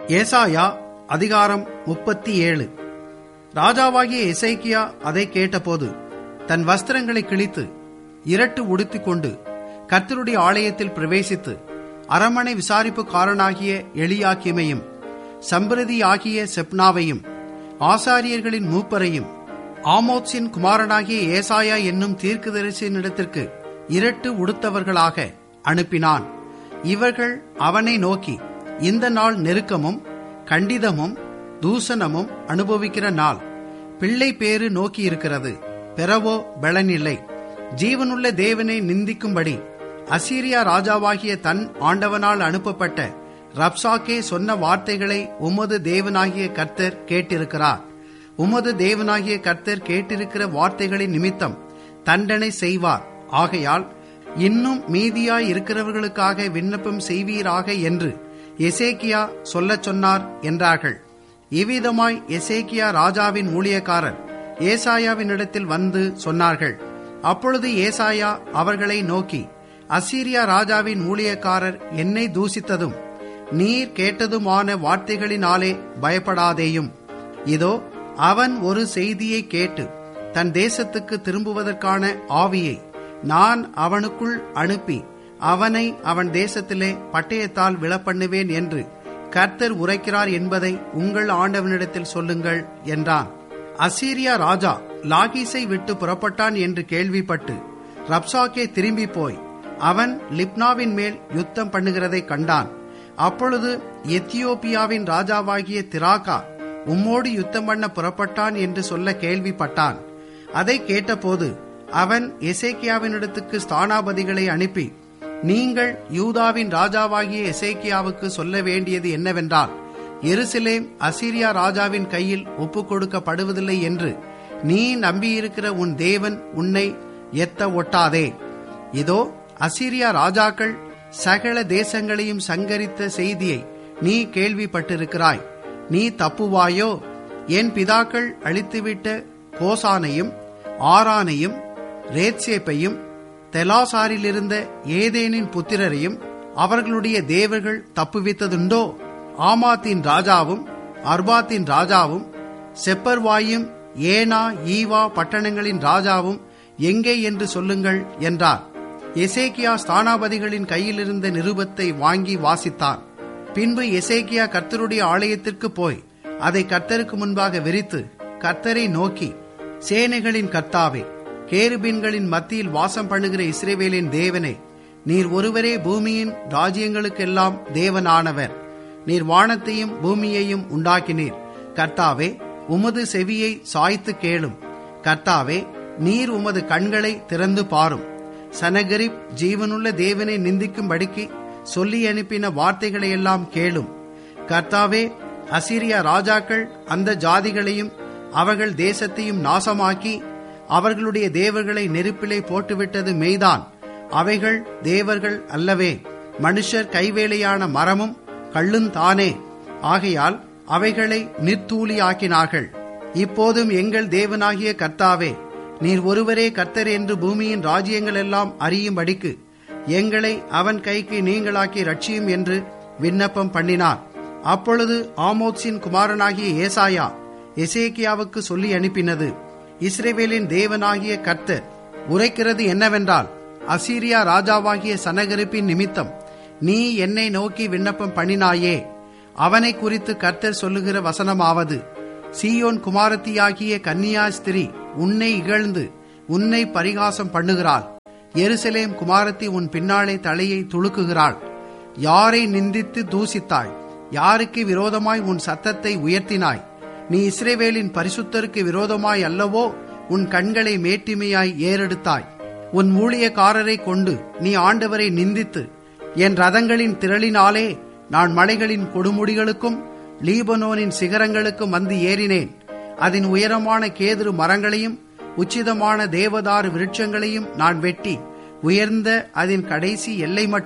ஏசாயா அதிகாரம் முப்பத்தி ஏழு ராஜாவாகிய எசேக்கியா அதை கேட்டபோது தன் வஸ்திரங்களை கிழித்து இரட்டு உடுத்திக் கொண்டு கர்த்தருடைய ஆலயத்தில் பிரவேசித்து அரமனை விசாரிப்புக்காரனாகிய எளியாக்கிமையும் சம்பிரதியாகிய செப்னாவையும் ஆசாரியர்களின் மூப்பரையும் ஆமோத்ஸின் குமாரனாகிய ஏசாயா என்னும் தீர்க்கதரிசியினிடத்திற்கு இரட்டு உடுத்தவர்களாக அனுப்பினான் இவர்கள் அவனை நோக்கி இந்த நாள் நெருக்கமும் கண்டிதமும் தூசணமும் அனுபவிக்கிற நாள் பிள்ளை பேறு நோக்கி இருக்கிறது பெறவோ பலனில்லை ஜீவனுள்ள தேவனை நிந்திக்கும்படி அசீரியா ராஜாவாகிய தன் ஆண்டவனால் அனுப்பப்பட்ட ரப்சாக்கே சொன்ன வார்த்தைகளை உமது தேவனாகிய கர்த்தர் கேட்டிருக்கிறார் உமது தேவனாகிய கர்த்தர் கேட்டிருக்கிற வார்த்தைகளின் நிமித்தம் தண்டனை செய்வார் ஆகையால் இன்னும் மீதியாய் இருக்கிறவர்களுக்காக விண்ணப்பம் செய்வீராக என்று எசேக்கியா சொல்லச் சொன்னார் என்றார்கள் இவ்விதமாய் எசேக்கியா ராஜாவின் ஊழியக்காரர் ஏசாயாவினிடத்தில் வந்து சொன்னார்கள் அப்பொழுது ஏசாயா அவர்களை நோக்கி அசீரியா ராஜாவின் ஊழியக்காரர் என்னை தூசித்ததும் நீர் கேட்டதுமான வார்த்தைகளினாலே பயப்படாதேயும் இதோ அவன் ஒரு செய்தியை கேட்டு தன் தேசத்துக்கு திரும்புவதற்கான ஆவியை நான் அவனுக்குள் அனுப்பி அவனை அவன் தேசத்திலே பட்டயத்தால் விழப்பண்ணுவேன் என்று கர்த்தர் உரைக்கிறார் என்பதை உங்கள் ஆண்டவனிடத்தில் சொல்லுங்கள் என்றான் அசீரியா ராஜா லாகீஸை விட்டு புறப்பட்டான் என்று கேள்விப்பட்டு ரப்சாக்கே திரும்பி போய் அவன் லிப்னாவின் மேல் யுத்தம் பண்ணுகிறதை கண்டான் அப்பொழுது எத்தியோப்பியாவின் ராஜாவாகிய திராகா உம்மோடு யுத்தம் பண்ண புறப்பட்டான் என்று சொல்ல கேள்விப்பட்டான் அதை கேட்டபோது அவன் எசேக்கியாவினிடத்துக்கு ஸ்தானாபதிகளை அனுப்பி நீங்கள் யூதாவின் ராஜாவாகிய எசேக்கியாவுக்கு சொல்ல வேண்டியது என்னவென்றால் எருசலேம் அசீரியா ராஜாவின் கையில் ஒப்புக் கொடுக்கப்படுவதில்லை என்று நீ நம்பியிருக்கிற உன் தேவன் உன்னை எத்த ஒட்டாதே இதோ அசீரியா ராஜாக்கள் சகல தேசங்களையும் சங்கரித்த செய்தியை நீ கேள்விப்பட்டிருக்கிறாய் நீ தப்புவாயோ என் பிதாக்கள் அழித்துவிட்ட கோசானையும் ஆரானையும் ரேத்சேப்பையும் தெலாசாரிலிருந்த ஏதேனின் புத்திரரையும் அவர்களுடைய தேவர்கள் தப்புவித்ததுண்டோ ஆமாத்தின் ராஜாவும் அர்பாத்தின் ராஜாவும் செப்பர்வாயும் ஏனா ஈவா பட்டணங்களின் ராஜாவும் எங்கே என்று சொல்லுங்கள் என்றார் எசேக்கியா ஸ்தானாபதிகளின் கையிலிருந்த நிருபத்தை வாங்கி வாசித்தான் பின்பு எசேக்கியா கர்த்தருடைய ஆலயத்திற்கு போய் அதை கர்த்தருக்கு முன்பாக விரித்து கர்த்தரை நோக்கி சேனைகளின் கர்த்தாவே கேருபீன்களின் மத்தியில் வாசம் பண்ணுகிற இஸ்ரேவேலின் தேவனே நீர் ஒருவரே பூமியின் ராஜ்யங்களுக்கெல்லாம் தேவனானவர் நீர் வானத்தையும் பூமியையும் உண்டாக்கினீர் கர்த்தாவே உமது செவியை சாய்த்து கேளும் கர்த்தாவே நீர் உமது கண்களை திறந்து பாரும் சனகரிப் ஜீவனுள்ள தேவனை நிந்திக்கும்படிக்கு சொல்லி அனுப்பின வார்த்தைகளை எல்லாம் கேளும் கர்த்தாவே அசிரியா ராஜாக்கள் அந்த ஜாதிகளையும் அவர்கள் தேசத்தையும் நாசமாக்கி அவர்களுடைய தேவர்களை நெருப்பிலே போட்டுவிட்டது மெய்தான் அவைகள் தேவர்கள் அல்லவே மனுஷர் கைவேலையான மரமும் கள்ளுந்தானே ஆகையால் அவைகளை நிர்த்தூளியாக்கினார்கள் இப்போதும் எங்கள் தேவனாகிய கர்த்தாவே நீர் ஒருவரே கர்த்தர் என்று பூமியின் ராஜ்யங்கள் எல்லாம் அறியும்படிக்கு எங்களை அவன் கைக்கு நீங்களாக்கி ரட்சியும் என்று விண்ணப்பம் பண்ணினார் அப்பொழுது ஆமோத்ஸின் குமாரனாகிய ஏசாயா எசேக்கியாவுக்கு சொல்லி அனுப்பினது இஸ்ரேவேலின் தேவனாகிய கர்த்தர் உரைக்கிறது என்னவென்றால் அசீரியா ராஜாவாகிய சனகரிப்பின் நிமித்தம் நீ என்னை நோக்கி விண்ணப்பம் பண்ணினாயே அவனை குறித்து கர்த்தர் சொல்லுகிற வசனமாவது சீயோன் குமாரத்தியாகிய கன்னியா ஸ்திரீ உன்னை இகழ்ந்து உன்னை பரிகாசம் பண்ணுகிறாள் எருசலேம் குமாரத்தி உன் பின்னாலே தலையை துளுக்குகிறாள் யாரை நிந்தித்து தூசித்தாய் யாருக்கு விரோதமாய் உன் சத்தத்தை உயர்த்தினாய் நீ இஸ்ரேவேலின் பரிசுத்தருக்கு விரோதமாய் அல்லவோ உன் கண்களை மேட்டிமையாய் ஏறெடுத்தாய் உன் ஊழியக்காரரை கொண்டு நீ ஆண்டவரை நிந்தித்து என் ரதங்களின் திரளினாலே நான் மலைகளின் கொடுமுடிகளுக்கும் லீபனோனின் சிகரங்களுக்கும் வந்து ஏறினேன் அதன் உயரமான கேதுரு மரங்களையும் உச்சிதமான தேவதாரு விருட்சங்களையும் நான் வெட்டி உயர்ந்த அதன் கடைசி எல்லை மட்டும்